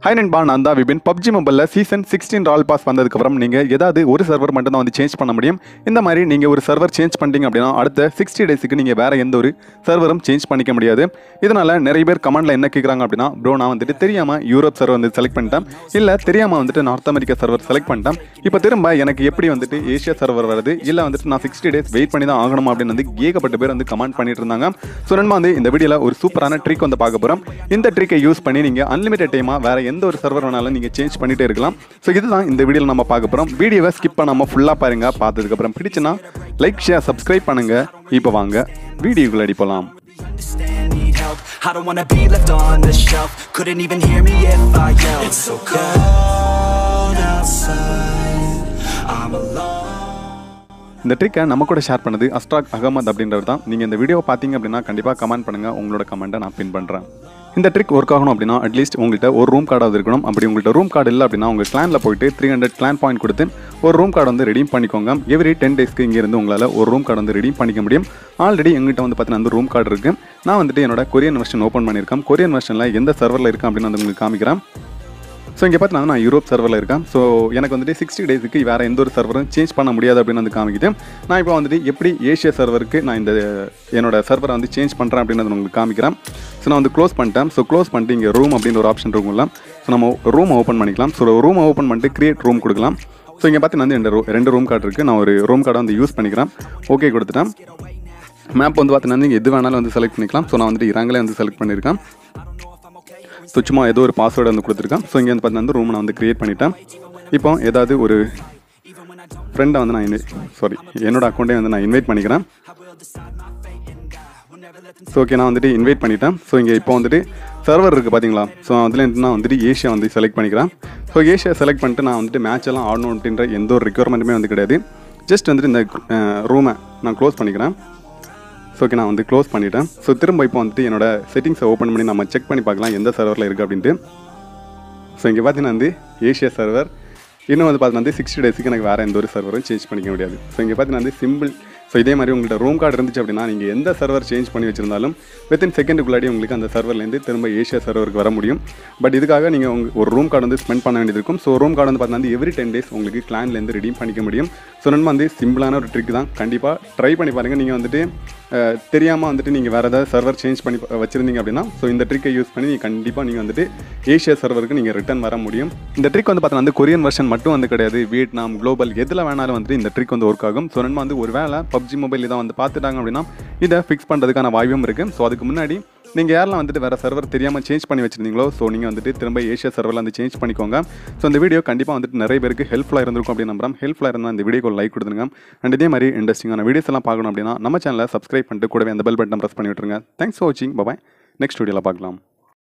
high நண்பா நான் தான் விபின் பப்ஜி மொபைலில் சீசன் சிக்ஸ்டீன் ரால் பாஸ் வந்ததுக்கப்புறம் நீங்கள் ஏதாவது ஒரு சர்வர் மட்டும் தான் வந்து சேஞ்ச் பண்ண முடியும் இந்த மாதிரி நீங்கள் ஒரு சர்வர் சேஞ்ச் பண்ணிட்டீங்க அப்படின்னா அடுத்த சிக்ஸ்டி டேஸுக்கு நீங்கள் வேறு எந்த ஒரு சர்வரும் சேஞ்ச் பண்ணிக்க முடியாது இதனால் நிறைய பேர் கமெண்டில் என்ன கேட்குறாங்க அப்படின்னா ப்ரோ நான் வந்துட்டு தெரியாமல் யூரோப் சர்வர் வந்து செலக்ட் பண்ணிட்டேன் இல்லை தெரியாமல் வந்துட்டு நார்த் அமெரிக்கா சர்வர் செலக்ட் பண்ணிட்டேன் இப்போ திரும்ப எனக்கு எப்படி வந்துட்டு ஏஷியா சர்வர் வருது இல்லை வந்துட்டு நான் சிக்ஸ்டி டேஸ் வெயிட் பண்ணி தான் ஆகணும் அப்படின்னு வந்து ஏகப்பட்ட பேர் வந்து கமெண்ட் பண்ணிட்டு இருந்தாங்க ஸோ நண்பா வந்து இந்த வீடியோவில் ஒரு சூப்பரான ட்ரிக் வந்து பார்க்க போகிறோம் இந்த ட்ரிக்கை யூஸ் பண்ணி நீங்கள் அன்லிமிட்டட் டைமாக வேறு எந்த ஒரு சர்வர் வேணாலும் நீங்கள் சேஞ்ச் பண்ணிட்டே இருக்கலாம் ஸோ இதுதான் இந்த வீடியோவில் நம்ம பார்க்க போகிறோம் வீடியோவை ஸ்கிப் பண்ணாமல் ஃபுல்லாக பாருங்க பார்த்ததுக்கப்புறம் பிடிச்சுன்னா லைக் ஷேர் சப்ஸ்கிரைப் பண்ணுங்க இப்போ வாங்க வீடியோக்குள்ள அடி போகலாம் understand, need help I don't wanna be left on the shelf Couldn't even hear me if I yelled It's so cold outside I'm alone இந்த ட்ரிக்கை நம்ம கூட ஷேர் பண்ணது அஸ்ட்ராக் அகமது அப்படின்றவர் தான் நீங்கள் இந்த வீடியோ பார்த்தீங்க அப்படின்னா கண்டிப்பாக கமெண்ட் பண்ணுங்கள் உங்களோட கமெண்ட்டை நான் பின் பண்ணுறேன் இந்த ட்ரிக் ஒர்க் ஆகணும் அப்படின்னா அட்லீஸ்ட் உங்கள்கிட்ட ஒரு ரூம் கார்டாவது இருக்கணும் அப்படி உங்கள்கிட்ட ரூம் கார்டு இல்லை அப்படின்னா உங்கள் கிளானில் போயிட்டு த்ரீ ஹண்ட்ரட் கிளான் பாயிண்ட் கொடுத்து ஒரு ரூம் கார்டு வந்து ரெடீம் பண்ணிக்கோங்க எவ்ரி டென் டேஸ்க்கு இங்கேருந்து உங்களால் ஒரு ரூம் கார்டு வந்து ரெடீம் பண்ணிக்க முடியும் ஆல்ரெடி எங்கிட்ட வந்து பார்த்தீங்கன்னா அந்த ரூம் கார்டு இருக்குது நான் வந்துட்டு என்னோட கொரியன் வெர்ஷன் ஓப்பன் பண்ணியிருக்கேன் கொரியன் வெர்ஷனில் எந்த சர்வரில் இருக்கேன் அப்படின்னு வந்து உங்களுக்கு காமிக்கிறேன் ஸோ இங்கே பார்த்தீங்கன்னா நான் யூரோப் சர்வரில் இருக்கேன் ஸோ எனக்கு வந்துட்டு சிக்ஸ்டி டேஸுக்கு வேறு எந்த ஒரு சர்வரும் சேஞ்ச் பண்ண முடியாது அப்படின்னு வந்து காமிக்குது நான் இப்போ வந்துட்டு எப்படி ஏஷியா சர்வருக்கு நான் இந்த என்னோட சர்வரை வந்து சேஞ்ச் பண்ணுறேன் அப்படின்னு வந்து உங்களுக்கு காமிக்கிறேன் ஸோ நான் வந்து க்ளோஸ் பண்ணிட்டேன் ஸோ க்ளோஸ் பண்ணிட்டு இங்கே ரூம் அப்படின்னு ஒரு ஆப்ஷன் இருக்கும்ல ஸோ நம்ம ரூம் ஓப்பன் பண்ணிக்கலாம் ஸோ ரூம் ஓப்பன் பண்ணிட்டு கிரியேட் ரூம் கொடுக்கலாம் ஸோ இங்கே பார்த்தீங்கன்னா வந்து ரெண்டு ரூ- ரெண்டு ரூம் கார்டு இருக்குது நான் ஒரு ரூம் கார்டை வந்து யூஸ் பண்ணிக்கிறேன் ஓகே கொடுத்துட்டேன் மேப் வந்து பார்த்தீங்கன்னா நீங்கள் எது வேணாலும் வந்து செலக்ட் பண்ணிக்கலாம் ஸோ நான் வந்துட்டு இறங்கலே வந்து செலக்ட் பண்ணியிருக்கேன் ஸோ சும்மா ஏதோ ஒரு பாஸ்வேர்டு வந்து கொடுத்துருக்கேன் ஸோ இங்கே வந்து பார்த்தீங்கன்னா ரூம் நான் வந்து க்ரியேட் பண்ணிட்டேன் இப்போ ஏதாவது ஒரு ஃப்ரெண்டை வந்து நான் இன்வை சாரி என்னோட அக்கௌண்ட்டே வந்து நான் இன்வைட் பண்ணிக்கிறேன் ஸோ ஓகே நான் வந்துட்டு இன்வைட் பண்ணிட்டேன் ஸோ இங்கே இப்போ வந்துட்டு சர்வர் இருக்குது பார்த்தீங்களா ஸோ அதில் நான் வந்துட்டு ஏஷியா வந்து செலக்ட் பண்ணிக்கிறேன் ஸோ ஏஷியா செலக்ட் பண்ணிட்டு நான் வந்துட்டு மேட்ச் எல்லாம் ஆடணும் அப்படின்ற எந்த ஒரு ரெக்குவயர்மெண்ட்டுமே வந்து கிடையாது ஜஸ்ட் வந்துட்டு இந்த ரூமை நான் க்ளோஸ் பண்ணிக்கிறேன் ஸோ ஓகே நான் வந்து க்ளோஸ் பண்ணிட்டேன் ஸோ திரும்ப இப்போ வந்துட்டு என்னோட செட்டிங்ஸை ஓப்பன் பண்ணி நம்ம செக் பண்ணி பார்க்கலாம் எந்த சர்வரில் இருக்குது அப்படின்ட்டு ஸோ இங்கே பார்த்தீங்கன்னா வந்து ஏஷியா சர்வர் இன்னும் வந்து பார்த்தீங்கன்னா வந்து சிக்ஸ்டி டேஸுக்கு எனக்கு வேறு எந்த ஒரு சர்வரும் சேஞ்ச் பண்ணிக்க முடியாது ஸோ இங்கே பார்த்தீங்கன்னா வந்து சிம்பிள் ஸோ இதே மாதிரி உங்கள்கிட்ட ரூம் கார்டு இருந்துச்சு அப்படின்னா நீங்கள் எந்த சர்வர் சேஞ்ச் பண்ணி வச்சிருந்தாலும் வித்தின் செகண்டுக்குள்ளாடி உங்களுக்கு அந்த சர்வர்லேருந்து திரும்ப ஏஷியா சர்வருக்கு வர முடியும் பட் இதுக்காக நீங்கள் உங்க ஒரு ரூம் கார்டு வந்து ஸ்பெண்ட் பண்ண வேண்டியது இருக்கும் ஸோ ரூம் கார்டு வந்து பார்த்தீங்கன்னா எவ்ரி டென் டேஸ் உங்களுக்கு கிளான்லேருந்து ரெடீம் பண்ணிக்க முடியும் ஸோ நம்ம வந்து சிம்பிளான ஒரு ட்ரிக் தான் கண்டிப்பாக ட்ரை பண்ணி பாருங்கள் நீங்கள் வந்துட்டு தெரியாமல் வந்துட்டு நீங்கள் வேறு ஏதாவது சர்வர் சேஞ்ச் பண்ணி ப- வச்சிருந்தீங்க அப்படின்னா ஸோ இந்த ட்ரிக்கை யூஸ் பண்ணி நீங்கள் கண்டிப்பாக நீங்கள் வந்துட்டு ஏஷியா சர்வருக்கு நீங்கள் ரிட்டர்ன் வர முடியும் இந்த ட்ரிக் வந்து பார்த்தீங்கன்னா வந்து கொரியன் வெர்ஷன் மட்டும் வந்து கிடையாது வியட்நாம் குளோபல் எதில் வேணாலும் வந்துட்டு இந்த ட்ரிக் வந்து ஒர்க் ஆகும் ஸோ நம்ம வந்து ஒரு வேளை பப்ஜி மொபைல் இதை வந்து பார்த்துட்டாங்க அப்படின்னா இதை ஃபிக்ஸ் பண்ணுறதுக்கான வாய்ப்பும் இருக்குது ஸோ அதுக்கு முன்னாடி நீங்கள் யாரெல்லாம் வந்துட்டு வேறு சர்வர் தெரியாமல் சேஞ்ச் பண்ணி வச்சிருந்தீங்களோ ஸோ நீங்கள் வந்துட்டு திரும்ப ஏஷியா சர்வரில் வந்து சேஞ்ச் பண்ணிக்கோங்க ஸோ இந்த வீடியோ கண்டிப்பாக வந்துட்டு நிறைய பேருக்கு ஹெல்ப்ஃபுல்லாக இருந்திருக்கும் அப்படின்னு நம்புறேன் ஹெல்ப்ஃபுல்லாக இருந்தால் இந்த வீடியோக்கு லைக் கொடுத்துருங்க அண்ட் இதே மாதிரி இன்ட்ரெஸ்டிங்கான வீடியோஸ் எல்லாம் பார்க்கணும் அப்படின்னா நம்ம சேனலை சப்ஸ்கிரைப் பண்ணிட்டு கூடவே அந்த பெல் பட்டன் ப்ரெஸ் பண்ணி விட்டுருங்க தேங்க்ஸ் ஃபார் வாட்சிங் பாய் நெக்ஸ்ட் வீடியோவில் பார்க்கலாம்